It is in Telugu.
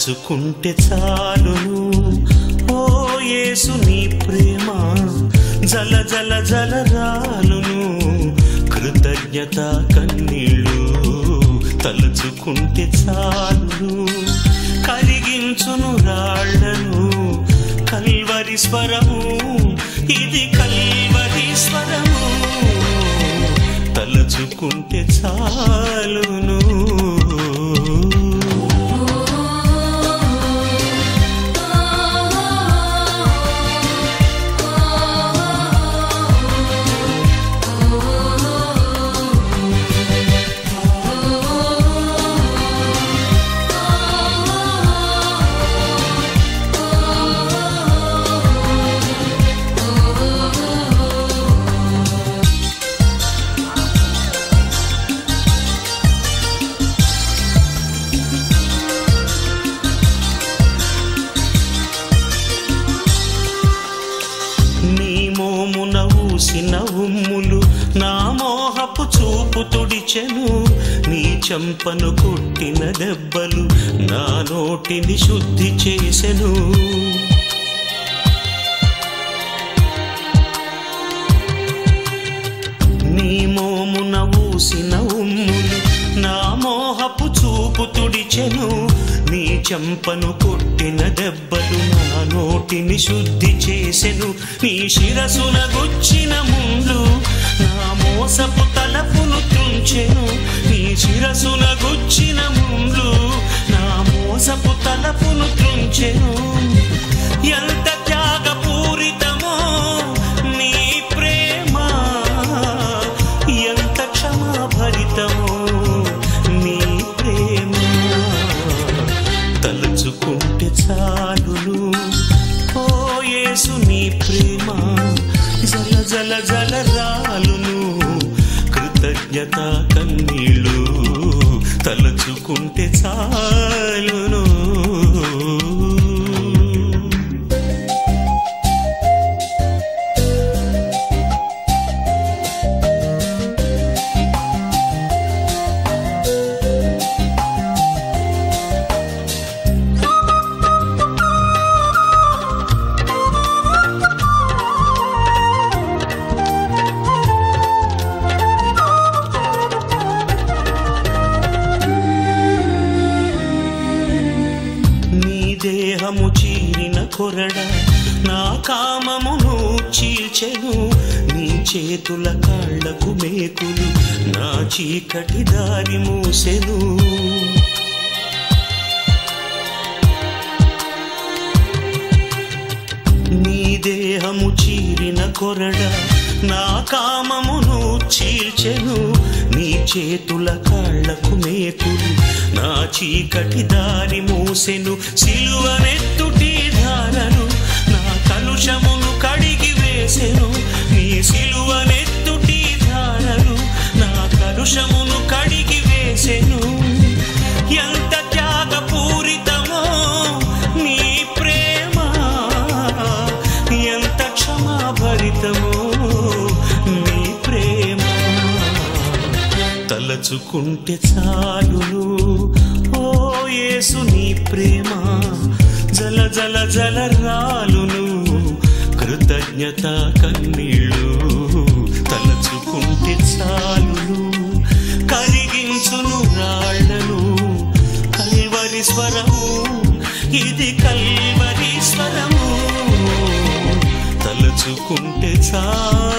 తలుచుకుంటే చాలును ఓ యేసు నీ ప్రేమ జల జల జల రాలును కృతజ్ఞత కన్నీళ్ళు తలుచుకుంటే చాలును కరిగించును రాళ్లను కల్వరి స్వరము ఇది కల్వరి స్వరము తలుచుకుంటే చాలును నీ మోమున ఊసిన ఉమ్ములు నా మోహపు చూపు తుడిచెను నీ చెంపను కొట్టిన దెబ్బలు నా నోటిని శుద్ధి చేసెను నీ మోమున ఊసిన ఉమ్ములు నా మోహపు చూపు తుడిచెను నీ చెంపను కొట్టిన దెబ్బలు నా నోటిని శుద్ధి చేసెను నీ శిరసున గుచ్చిన ముండ్లు నా మోసపు తలపును తుంచెను నీ శిరసున గుచ్చిన ముండ్లు నా మోసపు తలపును తుంచెను ఎంత త్యాగపూరితమో నీ ప్రేమ ఎంత క్షమాభరితమో నీ ప్రేమ తలుచుకుంటే చాలును ఓ యేసు నీ ప్రేమ జల జల జల రాలును కృతజ్ఞత కన్నీళ్ళు తలుచుకుంటే చాలును నీ దేహము చీరిన కొరడ నా కామమును చీల్చెను నీ చేతుల కాళ్లకు మేకులు నా చీకటి దారి మూసెను నీ దేహము చీరిన కొరడ నా కామమును చీల్చెను నీ చేతుల కాళ్లకు మేకులు నా చీకటి దారి మూసెను సిలువనెత్తుటి ధారను నా కలుషమును కడిగి వేసెను నీ సిలువనెత్తుటి ధారను నా కలుషమును కడిగి వేసెను ఎంత త్యాగపూరితమో నీ ప్రేమ ఎంత క్షమాభరితమో నీ ప్రేమ తలచుకుంటే చాలును ఓ యేసు నీ ప్రేమ జల జల జల రాలును కృతజ్ఞత కన్నీళ్ళు తలచుకుంటే చాలును కరిగించును రాళ్లను కల్వరి స్వరము ఇది కల్వరి స్వరము తలుచుకుంటే చాలు